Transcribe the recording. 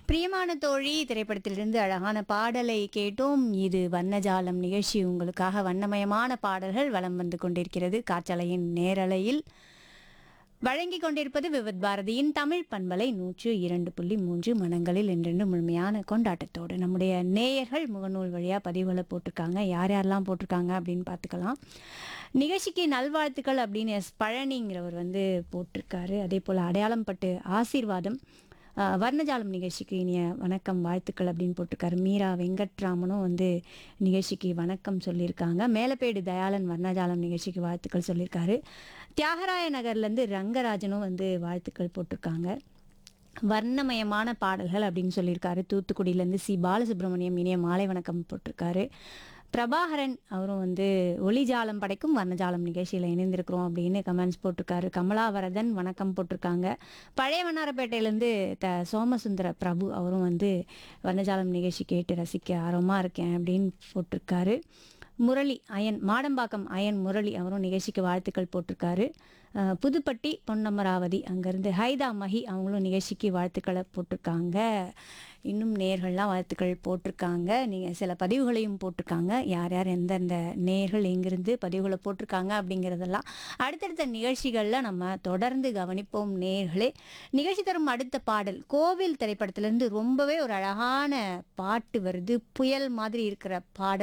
பிரியமான தோழி திரைப்படத்திலிருந்து அழகான பாடலை கேட்டோம் இது வண்ணஜாலம் நிகழ்ச்சி உங்களுக்காக வண்ணமயமான பாடல்கள் வலம் வந்து கொண்டிருக்கிறது காற்றலையின் நேரலையில் வழங்கிக் கொண்டிருப்பது விவித் பாரதியின் தமிழ் பண்பலை நூற்று இரண்டு புள்ளி மூன்று மனங்களில் என்றென்று முழுமையான கொண்டாட்டத்தோடு நம்முடைய நேயர்கள் முகநூல் வழியாக பதிவுகளை போட்டிருக்காங்க யார் யாரெல்லாம் போட்டிருக்காங்க அப்படின்னு பார்த்துக்கலாம் நிகழ்ச்சிக்கு நல்வாழ்த்துக்கள் அப்படின்னு எஸ் பழனிங்கிறவர் வந்து போட்டிருக்காரு அதே போல் அடையாளம் பட்டு ஆசீர்வாதம் அஹ், வர்ணஜாலம் நிகழ்ச்சிக்கு இனிய வணக்கம் வாழ்த்துக்கள் அப்படின்னு போட்டிருக்காரு மீரா வெங்கட்ராமனும் வந்து நிகழ்ச்சிக்கு வணக்கம் சொல்லியிருக்காங்க மேலப்பேடு தயாளன் வர்ணஜாலம் நிகழ்ச்சிக்கு வாழ்த்துக்கள் சொல்லியிருக்காரு தியாகராய நகர்லேருந்து ரங்கராஜனும் வந்து வாழ்த்துக்கள் போட்டிருக்காங்க வர்ணமயமான பாடல்கள் அப்படின்னு சொல்லியிருக்காரு தூத்துக்குடியிலேருந்து சி பாலசுப்ரமணியம் இனிய மாலை வணக்கம் போட்டிருக்காரு பிரபாகரன் அவரும் வந்து ஒளிஜாலம் படைக்கும் வர்ணஜாலம் நிகழ்ச்சியில் இணைந்திருக்கிறோம் அப்படின்னு கமெண்ட்ஸ் போட்டிருக்காரு கமலாவரதன் வணக்கம் போட்டிருக்காங்க பழைய வண்ணாரப்பேட்டையிலேருந்து த சோமசுந்தர பிரபு அவரும் வந்து வர்ணஜாலம் நிகழ்ச்சி கேட்டு ரசிக்க ஆர்வமாக இருக்கேன் அப்படின்னு போட்டிருக்காரு முரளி அயன் மாடம்பாக்கம் அயன் முரளி அவரும் நிகழ்ச்சிக்கு வாழ்த்துக்கள் போட்டிருக்காரு அஹ் புதுப்பட்டி பொன்னமராவதி அங்கேருந்து ஹைதா மஹி அவங்களும் நிகழ்ச்சிக்கு வாழ்த்துக்களை போட்டிருக்காங்க இன்னும் நேர்கள்லாம் வாழ்த்துக்கள் போட்டிருக்காங்க நீங்கள் சில பதிவுகளையும் போட்டிருக்காங்க யார் யார் எந்தெந்த நேர்கள் எங்கிருந்து பதிவுகளை போட்டிருக்காங்க அப்படிங்கிறதெல்லாம் அடுத்தடுத்த நிகழ்ச்சிகளில் நம்ம தொடர்ந்து கவனிப்போம் நேர்களே நிகழ்ச்சி தரும் அடுத்த பாடல் கோவில் திரைப்படத்திலேருந்து ரொம்பவே ஒரு அழகான பாட்டு வருது புயல் மாதிரி இருக்கிற பாடல்